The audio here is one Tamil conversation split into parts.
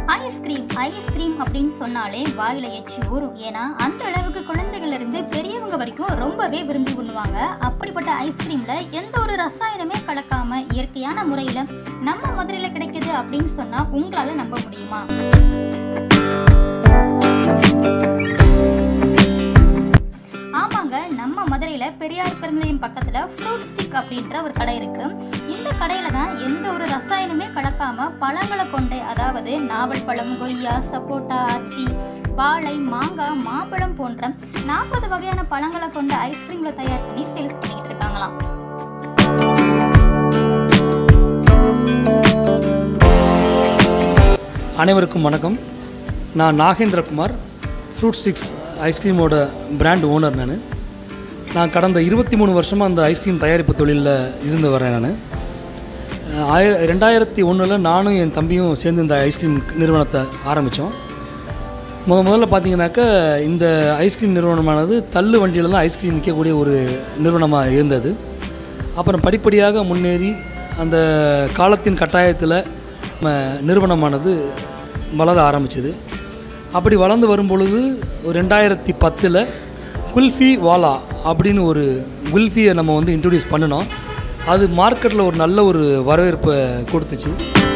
ஐஸ்கிரீம் ஐஸ்கிரீம் அப்படின்னு சொன்னாலே வாயில எச்சி ஊறும் ஏன்னா அந்த அளவுக்கு குழந்தைகள்ல இருந்து பெரியவங்க வரைக்கும் ரொம்பவே விரும்பி உண்ணுவாங்க அப்படிப்பட்ட ஐஸ்கிரீம்ல எந்த ஒரு ரசாயனமே கலக்காம இயற்கையான முறையில நம்ம மதுரையில கிடைக்குது அப்படின்னு சொன்னா உங்களால நம்ப முடியுமா ஆமாங்க நம்ம மதுரையில பெரியார் பெருநிலையம் பக்கத்துல ஃப்ரூட் ஸ்டிக் அப்படின்ற ஒரு கடை இருக்கு இந்த கடையில தான் எந்த ஒரு ரசாயனமே கலக்காம பழங்களை கொண்டு அதாவது நாவல் பழம் கொய்யா சப்போட்டா அத்தி வாழை மாங்காய் மாம்பழம் போன்ற நாற்பது வகையான பழங்களை கொண்ட ஐஸ்கிரீம்ல தயார் பண்ணி சேல்ஸ் பண்ணிட்டு இருக்காங்களாம் அனைவருக்கும் வணக்கம் நான் நாகேந்திரகுமார் ஃப்ரூட் ஸ்டிக்ஸ் ஐஸ்கிரீமோட பிராண்ட் ஓனர் நான் நான் கடந்த இருபத்தி மூணு வருஷமாக அந்த ஐஸ்கிரீம் தயாரிப்பு தொழிலில் இருந்து வரேன் நான் ஆய ரெண்டாயிரத்தி ஒன்றில் நானும் என் தம்பியும் சேர்ந்து இந்த ஐஸ்கிரீம் நிறுவனத்தை ஆரம்பித்தோம் முத முதல்ல பார்த்தீங்கன்னாக்கா இந்த ஐஸ்கிரீம் நிறுவனமானது தள்ளு வண்டியில் தான் ஐஸ்கிரீம் விற்கக்கூடிய ஒரு நிறுவனமாக இருந்தது அப்புறம் படிப்படியாக முன்னேறி அந்த காலத்தின் கட்டாயத்தில் நம்ம நிறுவனமானது வளர ஆரம்பிச்சது அப்படி வளர்ந்து வரும் பொழுது ஒரு ரெண்டாயிரத்தி பத்தில் குல்ஃபி வாலா அப்படின்னு ஒரு குல்ஃபியை நம்ம வந்து இன்ட்ரடியூஸ் பண்ணினோம் அது மார்க்கெட்டில் ஒரு நல்ல ஒரு வரவேற்பை கொடுத்துச்சு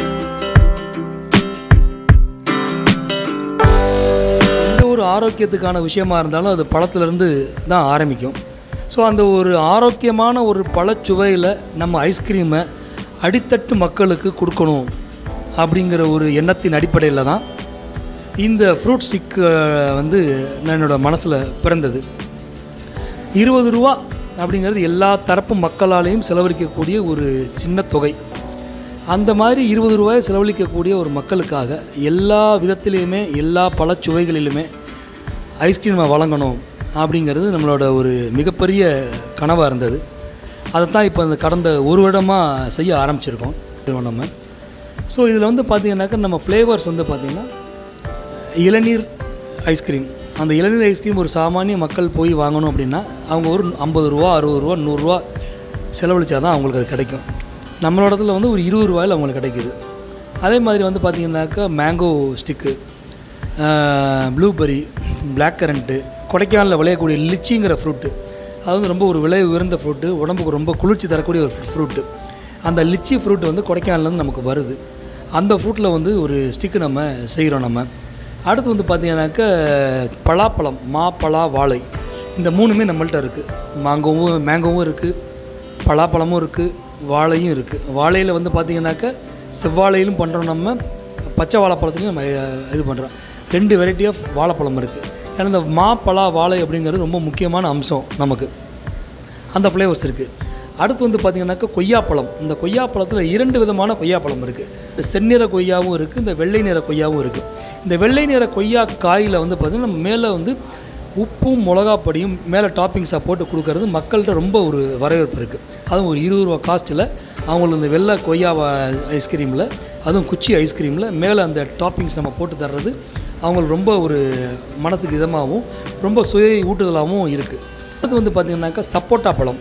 எந்த ஒரு ஆரோக்கியத்துக்கான விஷயமா இருந்தாலும் அது பழத்துலேருந்து தான் ஆரம்பிக்கும் ஸோ அந்த ஒரு ஆரோக்கியமான ஒரு பழச்சுவையில் நம்ம ஐஸ்கிரீமை அடித்தட்டு மக்களுக்கு கொடுக்கணும் அப்படிங்கிற ஒரு எண்ணத்தின் அடிப்படையில் தான் இந்த ஃப்ரூட் ஸ்டிக் வந்து என்னோடய மனசில் பிறந்தது இருபது ரூபா அப்படிங்கிறது எல்லா தரப்பு மக்களாலேயும் செலவழிக்கக்கூடிய ஒரு சின்ன தொகை அந்த மாதிரி இருபது ரூபாயை செலவழிக்கக்கூடிய ஒரு மக்களுக்காக எல்லா விதத்திலையுமே எல்லா பழச்சுவைகளிலுமே ஐஸ்கிரீமை வழங்கணும் அப்படிங்கிறது நம்மளோட ஒரு மிகப்பெரிய கனவாக இருந்தது அதை தான் இப்போ இந்த கடந்த ஒரு வருடமாக செய்ய ஆரம்பிச்சிருக்கோம் நம்ம ஸோ இதில் வந்து பார்த்திங்கனாக்கா நம்ம ஃப்ளேவர்ஸ் வந்து பார்த்திங்கன்னா இளநீர் ஐஸ்கிரீம் அந்த இளநீர் ஐஸ்கிரீம் ஒரு சாமானிய மக்கள் போய் வாங்கணும் அப்படின்னா அவங்க ஒரு ஐம்பது ரூபா அறுபது ரூபா நூறுரூவா செலவழிச்சா தான் அவங்களுக்கு அது கிடைக்கும் நம்மளோட இடத்துல வந்து ஒரு இருபது ரூபாயில் அவங்களுக்கு கிடைக்கிது அதே மாதிரி வந்து பார்த்திங்கனாக்கா mango stick blueberry black currant கொடைக்கானலில் விளையக்கூடிய லிச்சிங்கிற ஃப்ரூட்டு அது வந்து ரொம்ப ஒரு விலை உயர்ந்த ஃப்ரூட்டு உடம்புக்கு ரொம்ப குளிர்ச்சி தரக்கூடிய ஒரு ஃப்ரூட்டு அந்த லிச்சி ஃப்ரூட் வந்து கொடைக்கானல்லேருந்து நமக்கு வருது அந்த ஃப்ரூட்டில் வந்து ஒரு ஸ்டிக்கு நம்ம செய்கிறோம் நம்ம அடுத்து வந்து பார்த்திங்கனாக்கா பலாப்பழம் மா பலா வாழை இந்த மூணுமே நம்மள்ட்ட இருக்குது மாங்கோவும் மேங்கோவும் இருக்குது பலாப்பழமும் இருக்குது வாழையும் இருக்குது வாழையில் வந்து பார்த்திங்கனாக்கா செவ்வாழையிலும் பண்ணுறோம் நம்ம பச்சை வாழைப்பழத்துலையும் நம்ம அஹ், இது பண்ணுறோம் ரெண்டு வெரைட்டி ஆஃப் வாழைப்பழம் இருக்குது ஏன்னா இந்த மா பலா வாழை அப்படிங்கிறது ரொம்ப முக்கியமான அம்சம் நமக்கு அந்த ஃப்ளேவர்ஸ் இருக்குது அடுத்து வந்து பார்த்திங்கனாக்கா கொய்யாப்பழம் இந்த கொய்யாப்பழத்தில் இரண்டு விதமான கொய்யாப்பழம் இருக்குது இந்த செந்நிற கொய்யாவும் இருக்குது இந்த வெள்ளை நிற கொய்யாவும் இருக்குது இந்த வெள்ளை நிற கொய்யா காயில் வந்து பார்த்திங்கன்னா நம்ம மேலே வந்து உப்பும் மிளகாப்பொடியும் மேலே டாப்பிங்ஸாக போட்டு கொடுக்கறது மக்கள்கிட்ட ரொம்ப ஒரு வரவேற்பு இருக்குது அதுவும் ஒரு இருபது ரூபா காஸ்ட்டில் அவங்களுக்கு இந்த வெள்ளை கொய்யா ஐஸ்கிரீமில் அதுவும் குச்சி ஐஸ்கிரீமில் மேலே அந்த டாப்பிங்ஸ் நம்ம போட்டு தர்றது அவங்களுக்கு ரொம்ப ஒரு மனசுக்கு இதமாகவும் ரொம்ப சுய ஊட்டுதலாகவும் இருக்குது அடுத்து வந்து பார்த்திங்கனாக்கா சப்போட்டா பழம்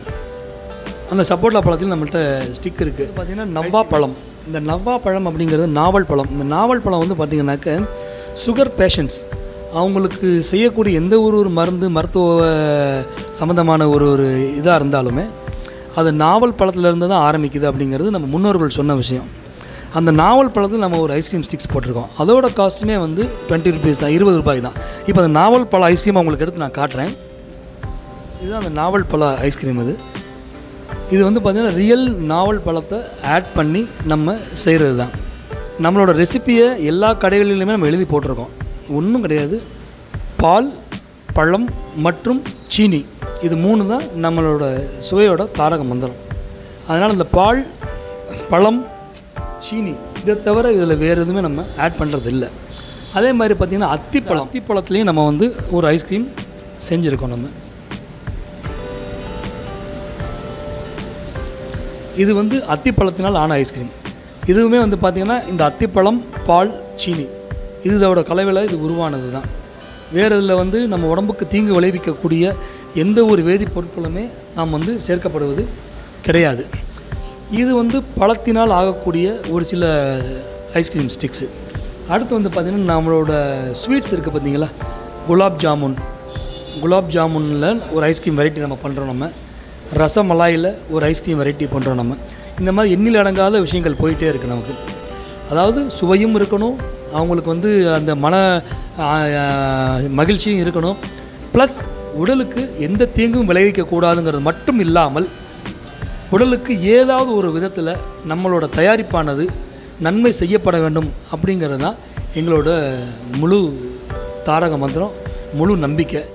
அந்த சப்போட்டா பழத்தில் நம்மள்ட்ட ஸ்டிக் இருக்குது பார்த்திங்கன்னா நவ்வா பழம் இந்த நவ்வா பழம் அப்படிங்கிறது நாவல் பழம் இந்த நாவல் பழம் வந்து பார்த்திங்கனாக்க சுகர் பேஷண்ட்ஸ் அவங்களுக்கு செய்யக்கூடிய எந்த ஒரு ஒரு மருந்து மருத்துவ சம்மந்தமான ஒரு ஒரு இதாக இருந்தாலுமே அது நாவல் பழத்துலேருந்து தான் ஆரம்பிக்குது அப்படிங்கிறது நம்ம முன்னோர்கள் சொன்ன விஷயம் அந்த நாவல் பழத்தில் நம்ம ஒரு ஐஸ்கிரீம் ஸ்டிக்ஸ் போட்டிருக்கோம் அதோட காஸ்ட்டுமே வந்து டுவெண்ட்டி ருபீஸ் தான் இருபது ரூபாய் தான் இப்போ அந்த நாவல் பழ ஐஸ்கிரீம் உங்களுக்கு எடுத்து நான் காட்டுறேன் இதுதான் அந்த நாவல் பழ ஐஸ்கிரீம் இது இது வந்து பார்த்திங்கன்னா ரியல் நாவல் பழத்தை ஆட் பண்ணி நம்ம செய்கிறது தான் நம்மளோட ரெசிப்பியை எல்லா கடைகளிலுமே நம்ம எழுதி போட்டிருக்கோம் ஒன்றும் கிடையாது பால் பழம் மற்றும் சீனி இது மூணு தான் நம்மளோட சுவையோட தாரக மந்திரம் அதனால் இந்த பால் பழம் சீனி இதை தவிர இதில் வேறு எதுவுமே நம்ம ஆட் பண்ணுறது இல்லை அதே மாதிரி பார்த்திங்கன்னா அத்திப்பழம் அத்திப்பழத்துலேயும் நம்ம வந்து ஒரு ஐஸ்கிரீம் செஞ்சுருக்கோம் நம்ம இது வந்து அத்திப்பழத்தினால் ஆன ஐஸ்கிரீம் இதுவுமே வந்து பார்த்திங்கன்னா இந்த அத்திப்பழம் பால் சீனி இது இதோட கலவையில் இது உருவானது தான் வேறு இதில் வந்து நம்ம உடம்புக்கு தீங்கு விளைவிக்கக்கூடிய எந்த ஒரு வேதிப்பொருட்களுமே நாம் வந்து சேர்க்கப்படுவது கிடையாது இது வந்து பழத்தினால் ஆகக்கூடிய ஒரு சில ஐஸ்கிரீம் ஸ்டிக்ஸு அடுத்து வந்து பார்த்திங்கன்னா நம்மளோட ஸ்வீட்ஸ் இருக்குது பார்த்தீங்களா குலாப் ஜாமுன் குலாப் ஜாமுனில் ஒரு ஐஸ்கிரீம் வெரைட்டி நம்ம பண்ணுறோம் நம்ம ரசமலாயில் ஒரு ஐஸ்கிரீம் வெரைட்டி பண்ணுறோம் நம்ம இந்த மாதிரி எண்ணில் அடங்காத விஷயங்கள் போயிட்டே இருக்குது நமக்கு அதாவது சுவையும் இருக்கணும் அவங்களுக்கு வந்து அந்த மன ஆ, ஆ, மகிழ்ச்சியும் இருக்கணும் ப்ளஸ் உடலுக்கு எந்த தீங்கும் விளைவிக்கக்கூடாதுங்கிறது மட்டும் இல்லாமல் உடலுக்கு ஏதாவது ஒரு விதத்தில் நம்மளோட தயாரிப்பானது நன்மை செய்யப்பட வேண்டும் அப்படிங்கிறது தான் எங்களோட முழு தாரக மந்திரம் முழு நம்பிக்கை